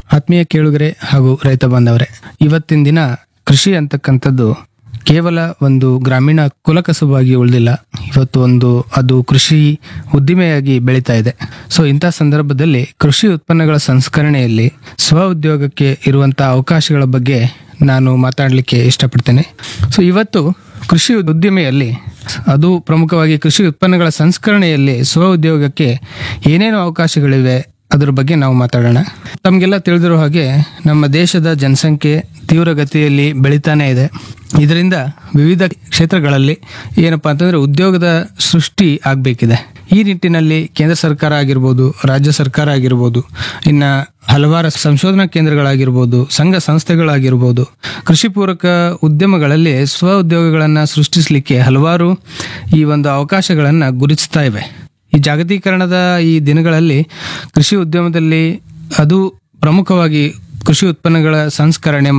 ಆತ್ಮೀಯ ಕೇಳುಗರೆ ಹಾಗೂ ರೈತ ಬಾಂಧವರೇ ಇವತ್ತಿನ ದಿನ ಕೃಷಿ ಅಂತಕ್ಕಂಥದ್ದು ಕೇವಲ ಒಂದು ಗ್ರಾಮೀಣ ಕುಲಕಸುಬಾಗಿ ಉಳಿದಿಲ್ಲ ಇವತ್ತು ಒಂದು ಅದು ಕೃಷಿ ಉದ್ದಿಮೆಯಾಗಿ ಬೆಳೀತಾ ಇದೆ ಸೊ ಇಂಥ ಸಂದರ್ಭದಲ್ಲಿ ಕೃಷಿ ಉತ್ಪನ್ನಗಳ ಸಂಸ್ಕರಣೆಯಲ್ಲಿ ಸ್ವ ಉದ್ಯೋಗಕ್ಕೆ ಇರುವಂತಹ ಅವಕಾಶಗಳ ಬಗ್ಗೆ ನಾನು ಮಾತಾಡಲಿಕ್ಕೆ ಇಷ್ಟಪಡ್ತೇನೆ ಸೊ ಇವತ್ತು ಕೃಷಿ ಉದ್ದಿಮೆಯಲ್ಲಿ ಅದು ಪ್ರಮುಖವಾಗಿ ಕೃಷಿ ಉತ್ಪನ್ನಗಳ ಸಂಸ್ಕರಣೆಯಲ್ಲಿ ಸ್ವ ಉದ್ಯೋಗಕ್ಕೆ ಏನೇನು ಅವಕಾಶಗಳಿವೆ ಅದ್ರ ಬಗ್ಗೆ ನಾವು ಮಾತಾಡೋಣ ತಮಗೆಲ್ಲ ತಿಳಿದಿರೋ ಹಾಗೆ ನಮ್ಮ ದೇಶದ ಜನಸಂಖ್ಯೆ ತೀವ್ರಗತಿಯಲ್ಲಿ ಬೆಳೀತಾನೆ ಇದೆ ಇದರಿಂದ ವಿವಿಧ ಕ್ಷೇತ್ರಗಳಲ್ಲಿ ಏನಪ್ಪಾ ಅಂತಂದ್ರೆ ಉದ್ಯೋಗದ ಸೃಷ್ಟಿ ಆಗಬೇಕಿದೆ ಈ ನಿಟ್ಟಿನಲ್ಲಿ ಕೇಂದ್ರ ಸರ್ಕಾರ ಆಗಿರ್ಬೋದು ರಾಜ್ಯ ಸರ್ಕಾರ ಆಗಿರ್ಬೋದು ಇನ್ನ ಹಲವಾರು ಸಂಶೋಧನಾ ಕೇಂದ್ರಗಳಾಗಿರ್ಬೋದು ಸಂಘ ಸಂಸ್ಥೆಗಳಾಗಿರ್ಬೋದು ಕೃಷಿ ಪೂರಕ ಉದ್ಯಮಗಳಲ್ಲಿ ಸ್ವ ಉದ್ಯೋಗಗಳನ್ನು ಸೃಷ್ಟಿಸಲಿಕ್ಕೆ ಹಲವಾರು ಈ ಒಂದು ಅವಕಾಶಗಳನ್ನು ಗುರುತಿಸ್ತಾ ಇವೆ ಈ ಜಾಗತೀಕರಣದ ಈ ದಿನಗಳಲ್ಲಿ ಕೃಷಿ ಉದ್ಯಮದಲ್ಲಿ ಅದು ಪ್ರಮುಖವಾಗಿ ಕೃಷಿ ಉತ್ಪನ್ನಗಳ ಸಂಸ್ಕರಣೆ